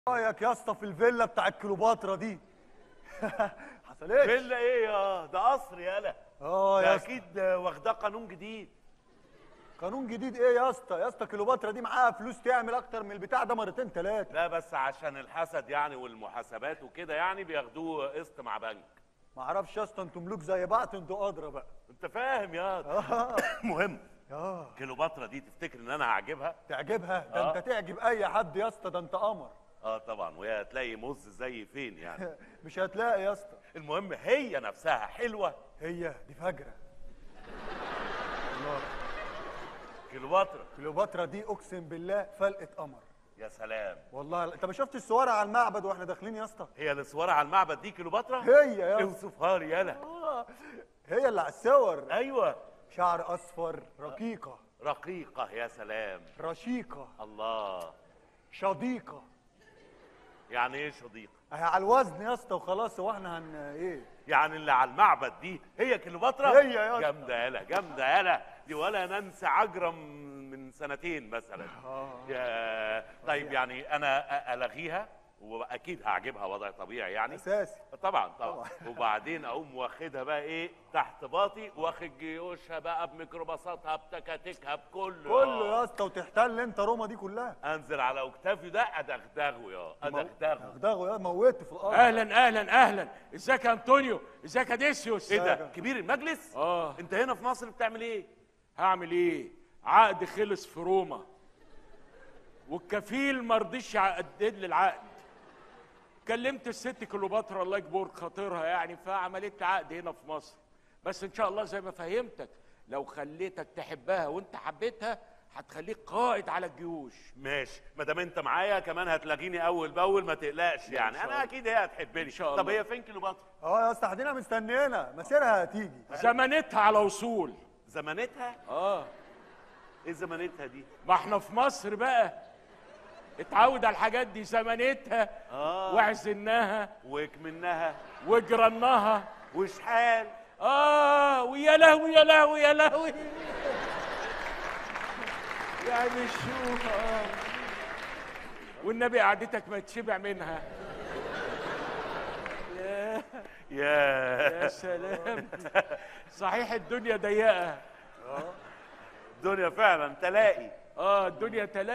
رايك يا اسطى في الفيلا بتاع كليوباترا دي حصلتش فيلا ايه يا ده قصر يالا اه ده يا اسطى اكيد واخداه قانون جديد قانون جديد ايه يا اسطى يا اسطى كليوباترا دي معاها فلوس تعمل اكتر من البتاع ده مرتين ثلاثه لا بس عشان الحسد يعني والمحاسبات وكده يعني بياخدوه قسط مع بنك ما اعرفش يا اسطى انتوا ملوك زي بعض انتوا ادرى بقى انت فاهم يا اه مهم اه كليوباترا دي تفتكر ان انا هعجبها تعجبها ده آه. انت تعجب اي حد يا اسطى ده انت قمر اه طبعا وهي هتلاقي مز زي فين يعني مش هتلاقي يا اسطى المهم هي نفسها حلوه هي دي فجره كليوباترا كليوباترا دي اقسم بالله فلقه قمر يا سلام والله انت ما شفتش صورها على المعبد واحنا داخلين يا اسطى هي اللي صورها على المعبد دي كليوباترا هي يا اسطى اوصفها لي يالا آه، هي اللي على الصور ايوه شعر اصفر رقيقه رقيقه يا سلام رشيقه الله شديقه يعني ايه صديقه اهي على الوزن يا اسطى وخلاص هو احنا هن ايه يعني اللي على المعبد دي هي كليوباترا هي يا اسطى. جامده يالا جامده يالا دي ولا ننسى عجرم من سنتين مثلا آه. يا طيب يعني انا أ- الغيها واكيد هعجبها وضع طبيعي يعني اساسي طبعا طبعا وبعدين اقوم واخدها بقى ايه تحت باطي واخد جيوشها بقى بميكروباصاتها بتكاتكها بكله كله يا اسطى وتحتل انت روما دي كلها انزل على اوكتافيو ده ادغدغه يا ادغدغه دغدغه يا موته في الارض اهلا اهلا اهلا ازيك يا انطونيو ازيك يا ديسيوس ايه ده كبير المجلس اه انت هنا في مصر بتعمل ايه هعمل ايه عقد خلص في روما والكفيل ما رضيش يعدد لي العقد كلمت الست كليوباترا الله يجبر خاطرها يعني فعملت لي عقد هنا في مصر بس ان شاء الله زي ما فهمتك لو خليتك تحبها وانت حبيتها هتخليك قائد على الجيوش ماشي ما دام انت معايا كمان هتلاقيني اول باول ما تقلقش يعني شاء انا الله. اكيد هي هتحبني إن شاء طب الله. هي فين كليوباترا اه يا اسطى قاعدين مستنينا مسيرها هتيجي زمانتها على وصول زمانتها اه ايه زمانتها دي ما احنا في مصر بقى اتعود على الحاجات دي زمانتها آه. واعزناها وكمنها وجرناها وشحال اه ويا لهوي يا لهوي يا لهوي يا مشوها آه. والنبي قعدتك ما تشبع منها يا يا يا سلام صحيح الدنيا ضيقه الدنيا فعلا تلاقي اه الدنيا تلاقي